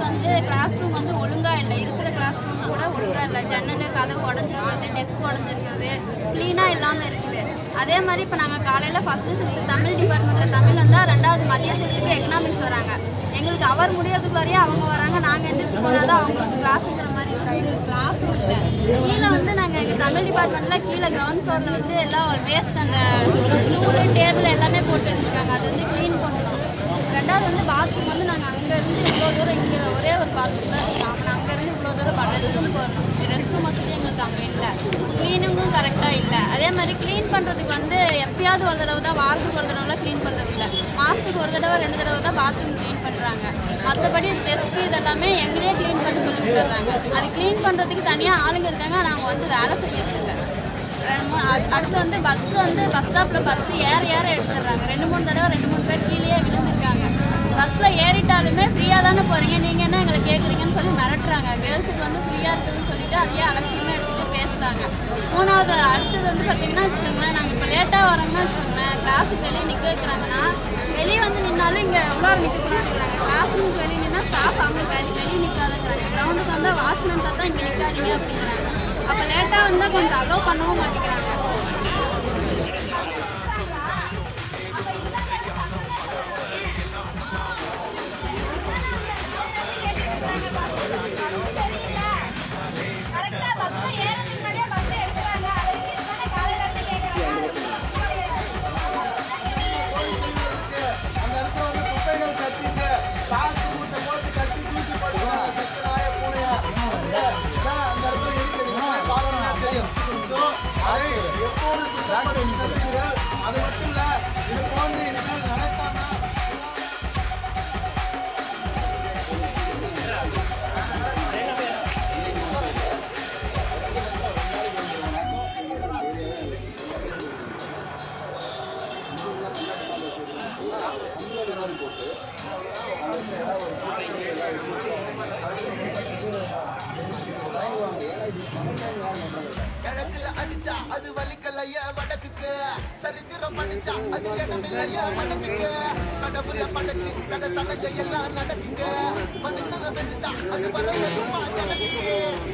வந்து class room வந்து ஒழுங்கா இல்லை இருக்கிற கிளாஸ் ரூம் கூட ஒழுங்கா இல்லை ஜன்னல் கதவு உடஞ்சிருக்கிறது டெஸ்க் உடஞ்சிருக்கிறது க்ளீனாக இல்லாமல் இருக்குது அதே மாதிரி இப்போ நாங்கள் காலையில் ஃபஸ்ட்டு ஷிஃப்ட் தமிழ் டிபார்ட்மெண்ட்டில் தமிழ் வந்தால் ரெண்டாவது மதிய ஷிஃப்ட்டுக்கு எக்கனாமிக்ஸ் வராங்க எங்களுக்கு அவர் முடியறதுக்கு வரையும் அவங்க வராங்க நாங்கள் எந்திரிச்சு போனால் தான் அவங்களுக்கு கிளாஸுங்கிற மாதிரி இருக்கா எங்களுக்கு கிளாஸும் இல்லை கீழே வந்து நாங்கள் எங்கள் தமிழ் டிபார்ட்மெண்ட்டில் கீழே கிரவுண்ட் ஃப்ளோரில் வந்து எல்லாம் வேஸ்ட் அந்த ஸ்டூலு டேபிள் எல்லாமே போட்டு வச்சுருக்காங்க அது வந்து க்ளீன் பண்ணணும் ரெண்டாவது வந்து பாத்ரூம் வந்து நாங்கள் அங்கேருந்து இவ்வளோ தூரம் இங்கே ஒரே ஒரு பாத்ரூம் தான் இருக்குது அவன் அங்கேருந்து இவ்வளோ தூரம் ரெஸ்ட் ரூம் போகணும் ரெஸ்ட் ரூம் வசதி எங்களுக்கு அங்கே இல்லை க்ளீனிங்கும் கரெக்டாக இல்லை அதே மாதிரி க்ளீன் பண்ணுறதுக்கு வந்து எப்பயாவது ஒரு தடவை தான் வாரத்துக்கு ஒரு தடவை க்ளீன் பண்ணுறது இல்லை மாதத்துக்கு ஒரு தடவை ரெண்டு தடவை தான் பாத்ரூம் க்ளீன் பண்ணுறாங்க மற்றபடி டெஸ்க் இதெல்லாமே எங்களே க்ளீன் பண்ணி சொல்லி கொடுத்துட்றாங்க அது க்ளீன் பண்ணுறதுக்கு தனியாக ஆளுங்க இருக்காங்க நாங்கள் வந்து வேலை செய்யறதில்லை ரெண்டு மூணு அ- அடுத்து வந்து பஸ் வந்து பஸ் ஸ்டாப்பில் பஸ் ஏற ஏற எடுத்துடுறாங்க ரெண்டு மூணு தடவை ரெண்டு மூணு பேர் கீழே விழுந்திருக்காங்க பஸ்ஸில் ஏறிட்டாலுமே ஃப்ரீயாக தானே போகிறீங்க நீங்கள் என்ன எங்களை கேட்குறீங்கன்னு சொல்லி மிரட்டுறாங்க கேர்ள்ஸுக்கு வந்து ஃப்ரீயாக இருக்குதுன்னு சொல்லிட்டு அதையே அலட்சியமாக எடுத்துகிட்டு பேசுகிறாங்க மூணாவது அடுத்தது வந்து பார்த்தீங்கன்னா வச்சுக்கோங்களேன் நாங்கள் இப்போ லேட்டாக வரோம்னா வச்சுக்கோங்களேன் கிளாஸுக்கு வெளியே நிற்க வைக்கிறாங்கன்னா வெளியே வந்து நின்னாலும் இங்கே எவ்வளோ நிற்கக்கூடாதுங்கிறாங்க கிளாஸ் ரூமுக்கு வெளியே நின்னா ஸ்டாஃப் அங்கே வெளியே வெளியே நிற்காதுங்கிறாங்க கிரவுண்டுக்கு வந்தால் வாட்ச்மேன் தான் இங்கே நிற்காதீங்க அப்படிங்கிறாங்க அப்போ லேட்டாக வந்தால் கொஞ்சம் அலோவ் பண்ணவும் மாட்டேங்கிறாங்க அந்த இடத்துல வந்து குப்பைகள் கட்டிட்டு சாக்கு மூட்டை போட்டு கட்டி தூக்கி போட்டு சக்கராய பூனையா இதான் அந்த இடத்துல இருக்குது பாருங்க தெரியும் So, அதை எப்போது சுத்தப்படுத்தி தருகிறீர்கள் அது மட்டும் இல்ல இது போன்று இனிமேல் நடக்காம கிழக்குல அடிச்சா அது வலிக்கலைய வடக்குக்கு சரித்திரம் படிச்சா அது இடமில்லைய மனதுக்கு கடவுள படைச்சு சட சடங்க எல்லாம் நடக்குங்க மனுஷன வெஞ்சுட்டா அது வரையுமா ஜனத்துக்கு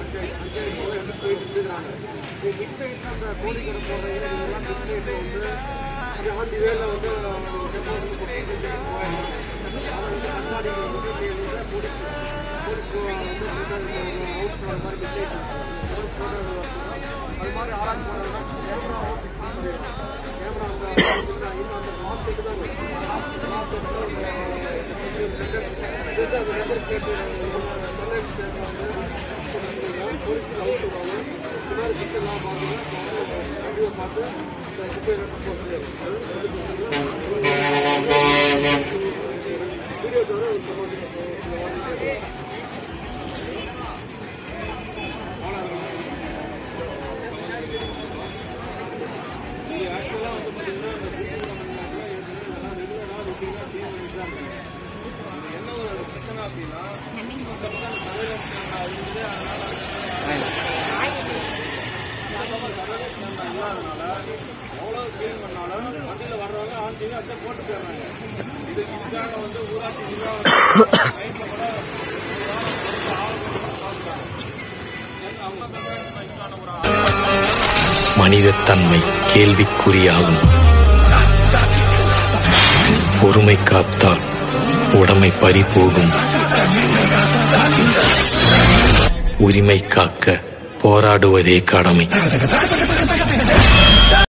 மனிதத்தன்மை கேள்விக்குறியாகும் பொறுமை காத்தால் உடமை பறிபோகும் உரிமை காக்க போராடுவதே கடமை